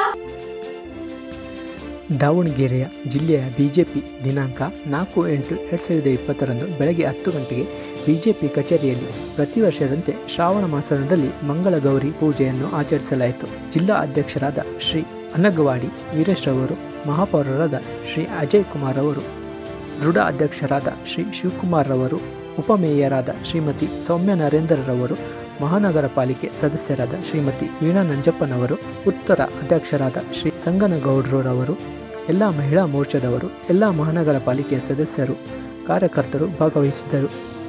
ದಾವಣಗೆರೆಯ ಜಿಲ್ಲೆಯ ಬಿಜೆಪಿ ದಿನಾಂಕ ನಾಲ್ಕು ಎಂಟು ಎರಡು ಸಾವಿರದ ಇಪ್ಪತ್ತರಂದು ಬೆಳಗ್ಗೆ ಹತ್ತು ಗಂಟೆಗೆ ಬಿಜೆಪಿ ಕಚೇರಿಯಲ್ಲಿ ಪ್ರತಿ ವರ್ಷದಂತೆ ಶ್ರಾವಣ ಮಾಸದಲ್ಲಿ ಮಂಗಳಗೌರಿ ಪೂಜೆಯನ್ನು ಆಚರಿಸಲಾಯಿತು ಜಿಲ್ಲಾ ಅಧ್ಯಕ್ಷರಾದ ಶ್ರೀ ಅನಗವಾಡಿ ವೀರೇಶ್ ರವರು ಮಹಾಪೌರರಾದ ಶ್ರೀ ಅಜಯ್ ಕುಮಾರ್ ಅವರು ದೃಢ ಅಧ್ಯಕ್ಷರಾದ ಶ್ರೀ ಶಿವಕುಮಾರ್ ರವರು ಉಪಮೇಯರಾದ ಶ್ರೀಮತಿ ಸೌಮ್ಯ ನರೇಂದ್ರರವರು ಮಹಾನಗರ ಪಾಲಿಕೆ ಸದಸ್ಯರಾದ ಶ್ರೀಮತಿ ವೀಣಾ ನಂಜಪ್ಪನವರು ಉತ್ತರ ಅಧ್ಯಕ್ಷರಾದ ಶ್ರೀ ಸಂಗನಗೌಡ್ರವರು ಎಲ್ಲ ಮಹಿಳಾ ಮೋರ್ಚಾದವರು ಎಲ್ಲ ಮಹಾನಗರ ಪಾಲಿಕೆಯ ಸದಸ್ಯರು ಕಾರ್ಯಕರ್ತರು ಭಾಗವಹಿಸಿದ್ದರು